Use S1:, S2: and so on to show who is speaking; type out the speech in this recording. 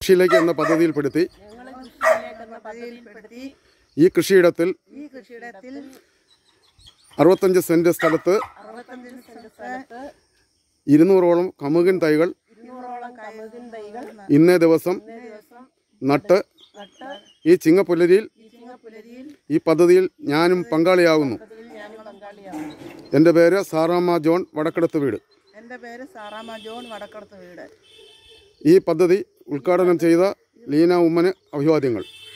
S1: കൃഷിയിലേക്ക് എന്ന പദ്ധതിയിൽപ്പെടുത്തി
S2: ഞങ്ങളെ കൃഷിയിലേക്ക് എന്ന പദ്ധതിയിൽപ്പെടുത്തി
S1: ഈ കൃഷിയിടത്തിൽ
S3: ഈ കൃഷിയിടത്തിൽ
S1: അറുപത്തഞ്ച് സെന്റ് സ്ഥലത്ത്
S2: അറുപത്തഞ്ച് സെന്റ് സ്ഥലത്ത്
S1: ഇരുന്നൂറോളം കമുകിൻ തൈകൾ
S2: ഇരുന്നൂറോളം കമുകിൻ തൈകൾ
S1: ഇന്നേ ദിവസം
S2: ഇന്നേ ദിവസം
S1: നട്ട്
S2: നട്ട്
S1: ഈ ചിങ്ങപ്പുലരിയിൽ
S2: ഈ ചിങ്ങപ്പുലരിയിൽ
S1: ഈ പദ്ധതിയിൽ ഞാനും പങ്കാളിയാകുന്നു
S2: ഇതിൽ ഞാൻ പങ്കാളിയാവും
S1: എൻ്റെ പേര് സാറാമ്മ ജോൺ വടക്കെടുത്ത് വീട്
S3: എൻ്റെ പേര് സാറാമ ജോൺ വടക്കടത്ത് വീട്
S1: ഈ പദ്ധതി ഉദ്ഘാടനം ചെയ്ത ലീന ഉമ്മന് അഭിവാദ്യങ്ങൾ